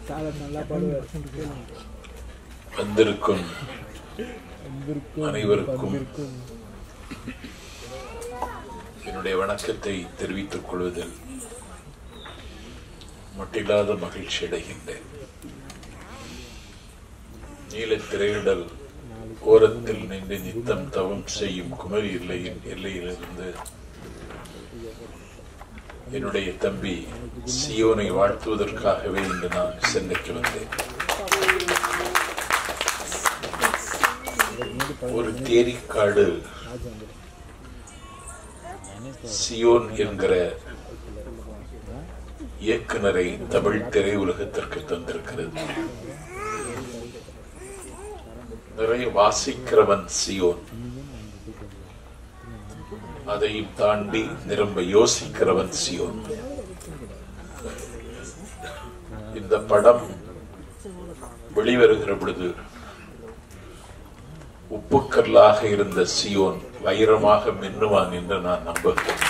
நல்லா பாடுவார் வந்திருக்கும் வந்திருக்கும் அனைவருக்கும் வந்திருக்கும் என்னுடைய வணக்கத்தை தெரிவித்துக் கொள்வதில் மட்டில்லாத மகிழ்ச்சி அடைகின்றேன் நீலத் திரையிடல் ஓரத்தில் நின்று நித்தம் தவம் செய்யும் குமரி எல்லையின் எல்லையிலிருந்து என்னுடைய தம்பி சியோனை வாழ்த்துவதற்காகவே இன்று நான் சென்னைக்கு வந்தேன் ஒரு தேரிக்காடு சியோன் என்கிற இயக்குனரை தமிழ் திரையுலகத்திற்கு தந்திருக்கிறது நிறைய வாசிக்கிறவன் சியோன் அதையும் தாண்டி நிரம்ப யோசிக்கிறவன் சியோன் இந்த படம் வெளிவருகிற பொழுது உப்புக்கல்லாக இருந்த சியோன் வைரமாக மின்னுவான் என்று நான் நம்புகிறேன்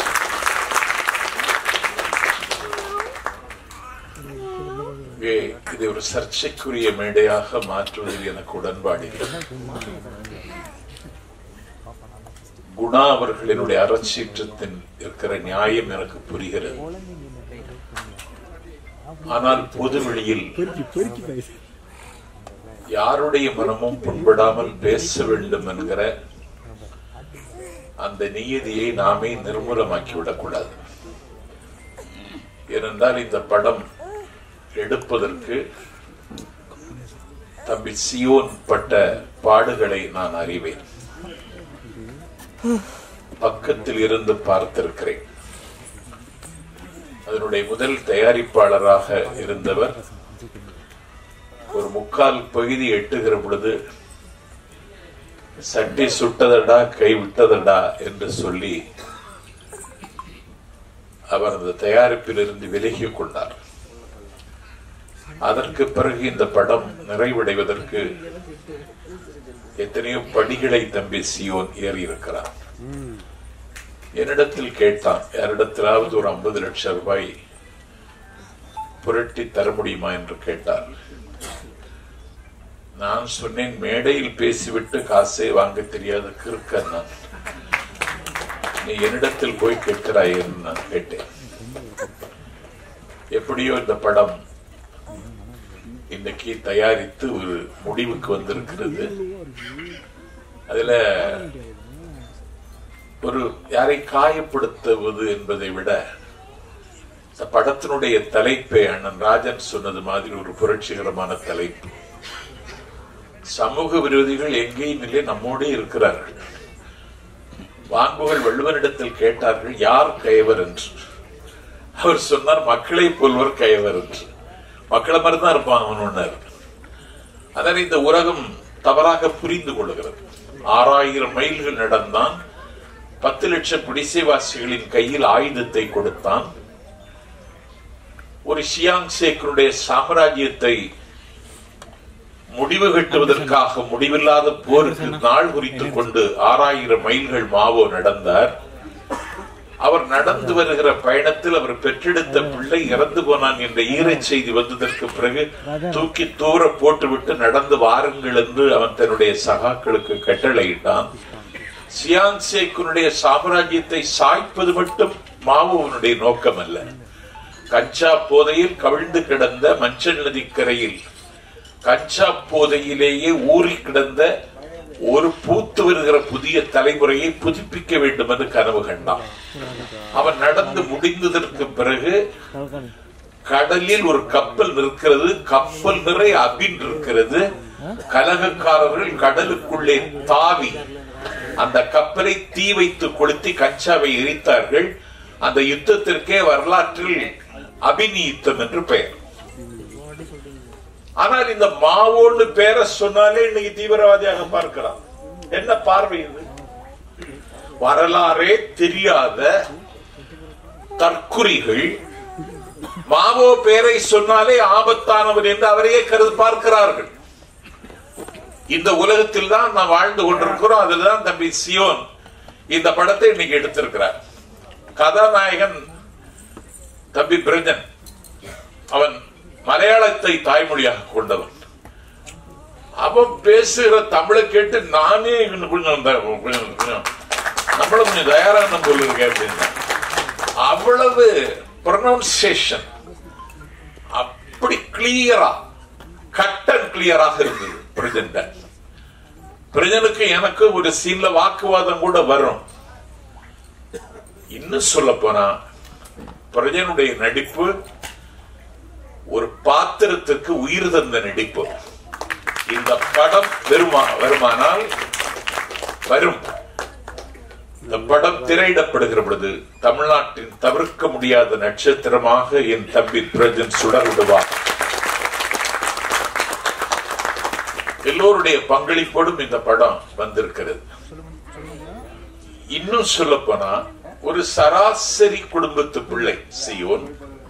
இங்கே இதை ஒரு சர்ச்சைக்குரிய மேடையாக மாற்றுவதில் எனக்கு உடன்பாடு இல்லை குணா அவர்களினுடைய அறச்சீற்றத்தின் இருக்கிற நியாயம் எனக்கு புரிகிறது ஆனால் பொது வெளியில் பெருக்கி பெருக்கி பேசு யாருடைய மனமும் புண்படாமல் பேச வேண்டும் என்கிற அந்த நியதியை நாமே நிர்மூலமாக்கி விடக்கூடாது ஏனென்றால் இந்த படம் எடுப்பதற்கு தம்பி சியோன் பட்ட பாடுகளை நான் அறிவேன் பக்கத்தில் இருந்து பார்த்திருக்கிறேன் அதனுடைய முதல் தயாரிப்பாளராக இருந்தவர் ஒரு முக்கால் பகுதி எட்டுகிற பொழுது சட்டி சுட்டதடா கை விட்டதடா என்று சொல்லி அவர் அந்த தயாரிப்பில் இருந்து விலகிக் கொண்டார் அதற்கு பிறகு இந்த படம் நிறைவடைவதற்கு எத்தனையோ படிகளை தம்பி சியோன் ஏறி இருக்கிறார் என்னிடத்தில் கேட்டான் யாரிடத்திலாவது ஒரு ஐம்பது லட்சம் ரூபாய் புரட்டி தர முடியுமா என்று கேட்டார் நான் சொன்னேன் மேடையில் பேசிவிட்டு காசை வாங்க தெரியாத கிறுக்கன் நான் நீ என்னிடத்தில் போய் கேட்கிறாய் என்று நான் கேட்டேன் எப்படியோ இந்த படம் இன்னைக்கு தயாரித்து ஒரு முடிவுக்கு வந்திருக்கிறது அதுல ஒரு யாரை காயப்படுத்துவது என்பதை விட இந்த படத்தினுடைய தலைப்பே அண்ணன் ராஜன் சொன்னது மாதிரி ஒரு புரட்சிகரமான தலைப்பு சமூக விரோதிகள் எங்கேயும் இல்லை நம்மோடே இருக்கிறார்கள் வான்புகள் வள்ளுவனிடத்தில் கேட்டார்கள் யார் கயவர் என்று அவர் சொன்னார் மக்களை போல்வர் கயவர் என்று மக்களை மாதிரி தான் இருப்பான் அவன் ஒன்னார் அதனை இந்த உலகம் தவறாக புரிந்து கொள்கிறது ஆறாயிரம் மைல்கள் நடந்தான் பத்து லட்சம் குடிசைவாசிகளின் கையில் ஆயுதத்தை கொடுத்தான் ஒரு ஷியாங் சேக்கருடைய சாம்ராஜ்யத்தை முடிவு கட்டுவதற்காக முடிவில்லாத போருக்கு நாள் குறித்துக் கொண்டு ஆறாயிரம் மைல்கள் மாவோ நடந்தார் அவர் நடந்து வருகிற பயணத்தில் அவர் பெற்றெடுத்த பிள்ளை இறந்து போனான் என்ற ஈரச் செய்தி வந்ததற்கு பிறகு தூக்கி தூர போட்டுவிட்டு நடந்து வாருங்கள் என்று அவன் தன்னுடைய சகாக்களுக்கு கட்டளையிட்டான் சியாங் சேக்குனுடைய சாம்ராஜ்யத்தை சாய்ப்பது மட்டும் மாவோவனுடைய நோக்கம் அல்ல கச்சா போதையில் கவிழ்ந்து கிடந்த மஞ்சள் நதிக்கரையில் கச்சா போதையிலேயே ஊறி கிடந்த ஒரு பூத்து வருகிற புதிய தலைமுறையை புதுப்பிக்க வேண்டும் என்று கனவு கண்டான் அவன் நடந்து முடிந்ததற்கு பிறகு கடலில் ஒரு கப்பல் நிற்கிறது கப்பல் நிறைய அபின் இருக்கிறது கலகக்காரர்கள் கடலுக்குள்ளே தாவி அந்த கப்பலை தீ வைத்து கொளுத்தி கச்சாவை எரித்தார்கள் அந்த யுத்தத்திற்கே வரலாற்றில் அபினி யுத்தம் என்று பெயர் ஆனால் இந்த மாவோன்னு பேரை சொன்னாலே இன்னைக்கு தீவிரவாதியாக பார்க்கலாம் என்ன பார்வை இது வரலாறே தெரியாத தற்குறிகள் மாவோ பேரை சொன்னாலே ஆபத்தானவர் என்று அவரையே கருது பார்க்கிறார்கள் இந்த உலகத்தில் தான் நாம் வாழ்ந்து கொண்டிருக்கிறோம் அதுதான் தம்பி சியோன் இந்த படத்தை இன்னைக்கு எடுத்திருக்கிறார் கதாநாயகன் தம்பி பிரஜன் அவன் மலையாளத்தை தாய்மொழியாக கொண்டவன் அவன் பேசுகிற தமிழை கேட்டு நானே இன்னும் கொஞ்சம் இந்த- கொஞ்சம் கொஞ்சம் நம்மள கொஞ்சம் தயாரான போல இருக்கேன் அப்படின்னா அவ்வளவு ப்ரொனவுன்சியேஷன் அப்படி கிளியரா கட் அண்ட் கிளியராக இருந்தது பிரஜன்ட பிரஜனுக்கு எனக்கு ஒரு சீன்ல வாக்குவாதம் கூட வரும் இன்னும் சொல்ல போனா பிரஜனுடைய நடிப்பு ஒரு பாத்திரத்துக்கு உயிர் தந்த நடிப்பு இந்த படம் வருமா வருமானால் வரும் இந்த படம் திரையிடப்படுகிற பொழுது தமிழ்நாட்டின் தவிர்க்க முடியாத நட்சத்திரமாக என் தம்பி பிரஜன் சுடர் விடுவார் எல்லோருடைய பங்களிப்போடும் இந்த படம் வந்திருக்கிறது இன்னும் சொல்ல போனா ஒரு சராசரி குடும்பத்து பிள்ளை சியோன்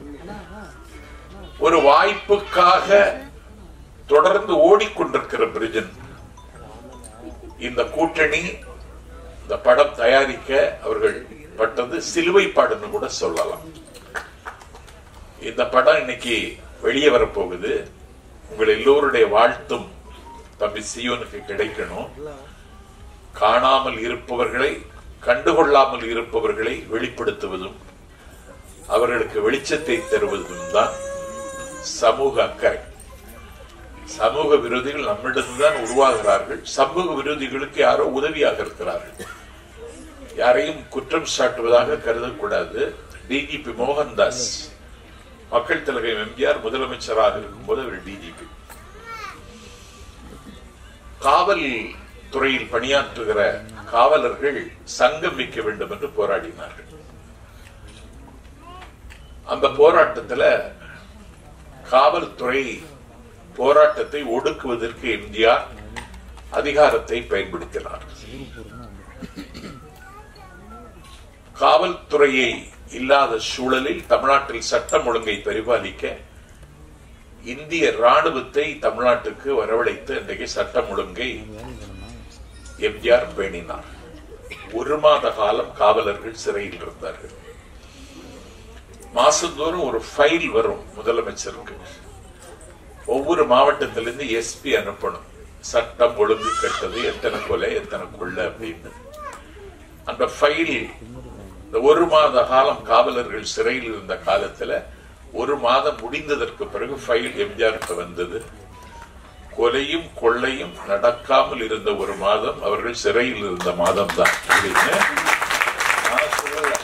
ஒரு வாய்ப்புக்காக தொடர்ந்து ஓடிக்கொண்டிருக்கிற பிரிஜன் இந்த கூட்டணி இந்த படம் தயாரிக்க அவர்கள் பட்டது சிலுவை பாடுன்னு கூட சொல்லலாம் இந்த படம் இன்னைக்கு வெளியே வரப்போகுது உங்கள் எல்லோருடைய வாழ்த்தும் தம்பி சியோனுக்கு கிடைக்கணும் காணாமல் இருப்பவர்களை கண்டுகொள்ளாமல் இருப்பவர்களை வெளிப்படுத்துவதும் அவர்களுக்கு வெளிச்சத்தை தருவதும் தான் சமூக அக்கறை சமூக விரோதிகள் நம்மிடம்தான் உருவாகிறார்கள் சமூக விரோதிகளுக்கு யாரோ உதவியாக இருக்கிறார்கள் யாரையும் குற்றம் சாட்டுவதாக கருதக்கூடாது டிஜிபி மோகன்தாஸ் மக்கள் தலைவர் எம்ஜிஆர் முதலமைச்சராக இருக்கும்போது அவர் டிஜிபி காவல் துறையில் பணியாற்றுகிற காவலர்கள் சங்கம் வைக்க வேண்டும் என்று போராடினார்கள் அந்த போராட்டத்துல காவல்துறை போராட்டத்தை ஒடுக்குவதற்கு எம்ஜிஆர் அதிகாரத்தை பயன்படுத்தினார் காவல்துறையை இல்லாத சூழலில் தமிழ்நாட்டில் சட்டம் ஒழுங்கை பரிபாலிக்க இந்திய ராணுவத்தை தமிழ்நாட்டுக்கு வரவழைத்து இன்றைக்கு சட்டம் ஒழுங்கை எம்ஜிஆர் பேணினார் ஒரு மாத காலம் காவலர்கள் சிறையில் இருந்தார்கள் மாசந்தோறும் ஒரு ஃபைல் வரும் முதலமைச்சருக்கு ஒவ்வொரு மாவட்டத்திலிருந்து எஸ்பி அனுப்பணும் சட்டம் ஒழுங்கு கெட்டது எத்தனை கொலை எத்தனை கொள்ள அப்படின்னு அந்த ஃபைல் இந்த ஒரு மாத காலம் காவலர்கள் சிறையில் இருந்த காலத்துல ஒரு மாதம் முடிந்ததற்கு பிறகு ஃபைல் எம்ஜிஆருக்கு வந்தது கொலையும் கொள்ளையும் நடக்காமல் இருந்த ஒரு மாதம் அவர்கள் சிறையில் இருந்த மாதம் தான் அப்படின்னு நான் சொல்லல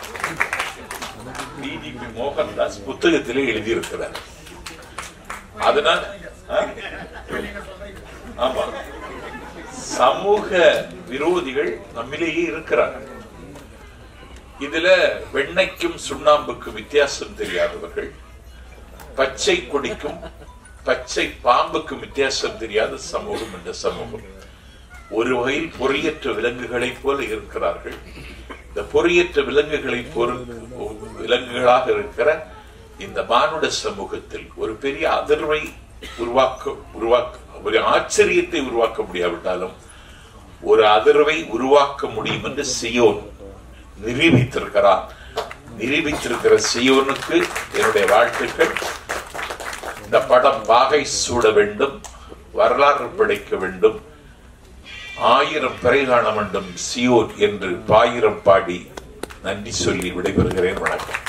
டிஜிபி மோகன்தாஸ் புத்தகத்திலே எழுதியிருக்கிறார் அதனால் ஆ? ஆமா சமூக விரோதிகள் நம்மிலேயே இருக்கிறாங்க இதுல வெண்ணைக்கும் சுண்ணாம்புக்கும் வித்தியாசம் தெரியாதவர்கள் பச்சை கொடிக்கும் பச்சை பாம்புக்கும் வித்தியாசம் தெரியாத சமூகம் இந்த சமூகம் ஒரு வகையில் பொறியற்ற விலங்குகளைப் போல இருக்கிறார்கள் இந்த பொறியற்ற விலங்குகளை பொறு விலங்குகளாக இருக்கிற இந்த மானுட சமூகத்தில் ஒரு பெரிய அதிர்வை உருவாக்க உருவாக்க ஒரு ஆச்சரியத்தை உருவாக்க முடியாவிட்டாலும் ஒரு அதிர்வை உருவாக்க முடியும் என்று சியோன் நிரூபித்திருக்கிறார் நிரூபித்திருக்கிற சியோனுக்கு என்னுடைய வாழ்த்துக்கள் இந்த படம் வாகை சூட வேண்டும் வரலாறு படைக்க வேண்டும் ஆயிரம் பிறை காண வேண்டும் சியோன் என்று பாயிரம் பாடி நன்றி சொல்லி விடைபெறுகிறேன் வணக்கம்